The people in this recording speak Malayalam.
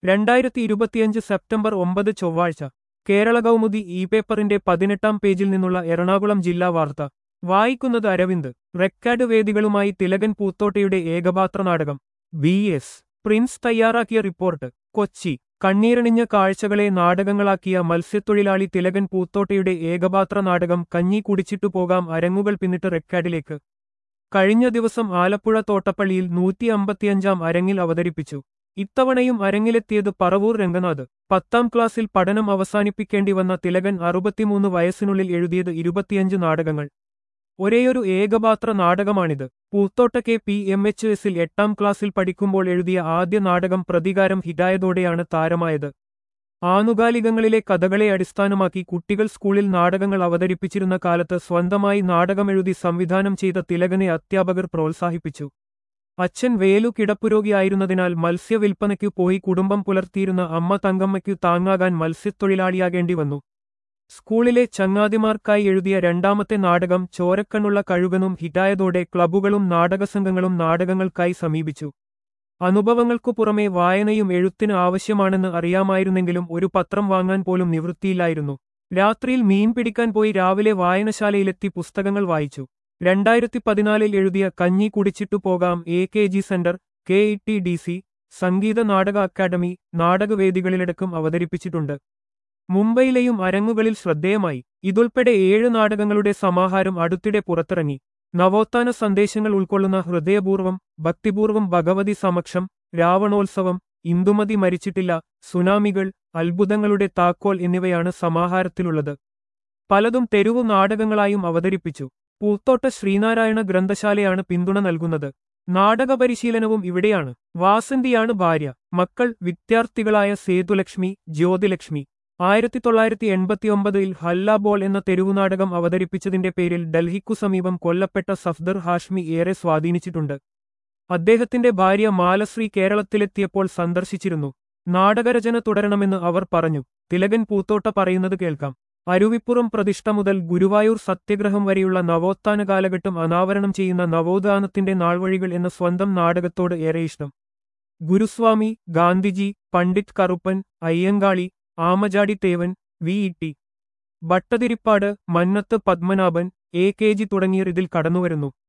രണ്ടായിരത്തി ഇരുപത്തിയഞ്ച് സെപ്റ്റംബർ ഒമ്പത് ചൊവ്വാഴ്ച കേരള കൗമുദി ഇ പേപ്പറിന്റെ പതിനെട്ടാം പേജിൽ നിന്നുള്ള എറണാകുളം ജില്ലാ വാർത്ത വായിക്കുന്നത് അരവിന്ദ് റെക്കാർഡ് വേദികളുമായി തിലകൻ പൂത്തോട്ടയുടെ ഏകപാത്ര നാടകം ബി എസ് പ്രിൻസ് തയ്യാറാക്കിയ റിപ്പോർട്ട് കൊച്ചി കണ്ണീരണിഞ്ഞ കാഴ്ചകളെ നാടകങ്ങളാക്കിയ മത്സ്യത്തൊഴിലാളി തിലകൻ പൂത്തോട്ടയുടെ ഏകപാത്ര നാടകം കഞ്ഞി കുടിച്ചിട്ടു പോകാം അരങ്ങുകൾ പിന്നിട്ട് റെക്കാർഡിലേക്ക് കഴിഞ്ഞ ദിവസം ആലപ്പുഴ തോട്ടപ്പള്ളിയിൽ നൂറ്റി അമ്പത്തിയഞ്ചാം അരങ്ങിൽ അവതരിപ്പിച്ചു ഇത്തവണയും അരങ്ങിലെത്തിയത് പറവൂർ രംഗനാഥ് പത്താം ക്ലാസ്സിൽ പഠനം അവസാനിപ്പിക്കേണ്ടി വന്ന തിലകൻ അറുപത്തിമൂന്ന് വയസ്സിനുള്ളിൽ എഴുതിയത് ഇരുപത്തിയഞ്ച് നാടകങ്ങൾ ഒരേയൊരു ഏകപാത്ര നാടകമാണിത് Poothotta K P M H എസിൽ എട്ടാം ക്ലാസ്സിൽ പഠിക്കുമ്പോൾ എഴുതിയ ആദ്യ നാടകം പ്രതികാരം ഹിതായതോടെയാണ് താരമായത് ആനുകാലികങ്ങളിലെ കഥകളെ അടിസ്ഥാനമാക്കി കുട്ടികൾ സ്കൂളിൽ നാടകങ്ങൾ അവതരിപ്പിച്ചിരുന്ന കാലത്ത് സ്വന്തമായി നാടകമെഴുതി സംവിധാനം ചെയ്ത തിലകനെ അധ്യാപകർ പ്രോത്സാഹിപ്പിച്ചു അച്ഛൻ വേലു കിടപ്പുരോഗിയായിരുന്നതിനാൽ മത്സ്യവിൽപ്പനയ്ക്കു പോയി കുടുംബം പുലർത്തിയിരുന്ന അമ്മ തങ്കമ്മയ്ക്കു താങ്ങാകാൻ മത്സ്യത്തൊഴിലാളിയാകേണ്ടി വന്നു സ്കൂളിലെ ചങ്ങാതിമാർക്കായി എഴുതിയ രണ്ടാമത്തെ നാടകം ചോരക്കണ്ണുള്ള കഴുകനും ഹിറ്റായതോടെ ക്ലബ്ബുകളും നാടകസംഘങ്ങളും നാടകങ്ങൾക്കായി സമീപിച്ചു അനുഭവങ്ങൾക്കു പുറമെ വായനയും എഴുത്തിന് ആവശ്യമാണെന്ന് അറിയാമായിരുന്നെങ്കിലും ഒരു പത്രം വാങ്ങാൻ പോലും നിവൃത്തിയില്ലായിരുന്നു രാത്രിയിൽ മീൻ പിടിക്കാൻ പോയി രാവിലെ വായനശാലയിലെത്തി പുസ്തകങ്ങൾ വായിച്ചു രണ്ടായിരത്തി പതിനാലിൽ എഴുതിയ കഞ്ഞി കുടിച്ചിട്ടു പോകാം A K G center K E T D C Sangeetha Nataka academy നാടകവേദികളിലടക്കം അവതരിപ്പിച്ചിട്ടുണ്ട് മുംബൈയിലെയും അരങ്ങുകളിൽ ശ്രദ്ധേയമായി ഇതുൾപ്പെടെ ഏഴ് നാടകങ്ങളുടെ സമാഹാരം അടുത്തിടെ പുറത്തിറങ്ങി നവോത്ഥാന സന്ദേശങ്ങൾ ഉൾക്കൊള്ളുന്ന ഹൃദയപൂർവം ഭക്തിപൂർവം ഭഗവതി സമക്ഷം രാവണോത്സവം ഇന്ദുമതി മരിച്ചിട്ടില്ല സുനാമികൾ അത്ഭുതങ്ങളുടെ താക്കോൽ എന്നിവയാണ് സമാഹാരത്തിലുള്ളത് പലതും തെരുവു നാടകങ്ങളായും അവതരിപ്പിച്ചു പൂത്തോട്ട ശ്രീനാരായണ ഗ്രന്ഥശാലയാണ് പിന്തുണ നൽകുന്നത് നാടക പരിശീലനവും ഇവിടെയാണ് വാസന്തിയാണ് ഭാര്യ മക്കൾ വിദ്യാർത്ഥികളായ സേതുലക്ഷ്മി ജ്യോതിലക്ഷ്മി ആയിരത്തി തൊള്ളായിരത്തി എൺപത്തിയൊമ്പതിൽ ഹല്ല ബോൾ എന്ന തെരുവുനാടകം അവതരിപ്പിച്ചതിന്റെ പേരിൽ ഡൽഹിക്കു സമീപം കൊല്ലപ്പെട്ട സഫ്ദർ ഹാഷ്മി ഏറെ സ്വാധീനിച്ചിട്ടുണ്ട് അദ്ദേഹത്തിന്റെ ഭാര്യ മാലശ്രീ കേരളത്തിലെത്തിയപ്പോൾ സന്ദർശിച്ചിരുന്നു നാടകരചന തുടരണമെന്ന് അവർ പറഞ്ഞു തിലകൻ പൂത്തോട്ട പറയുന്നത് കേൾക്കാം അരുവിപ്പുറം പ്രതിഷ്ഠ മുതൽ ഗുരുവായൂർ സത്യഗ്രഹം വരെയുള്ള നവോത്ഥാന കാലഘട്ടം അനാവരണം ചെയ്യുന്ന നവോത്ഥാനത്തിന്റെ നാൾവഴികൾ എന്ന സ്വന്തം നാടകത്തോട് ഏറെ ഇഷ്ടം ഗുരുസ്വാമി ഗാന്ധിജി പണ്ഡിറ്റ് കറുപ്പൻ അയ്യങ്കാളി ആമജാടി Thevan V E T Bhattathiripad Mannath Padmanabhan A K G തുടങ്ങിയവർ ഇതിൽ കടന്നുവരുന്നു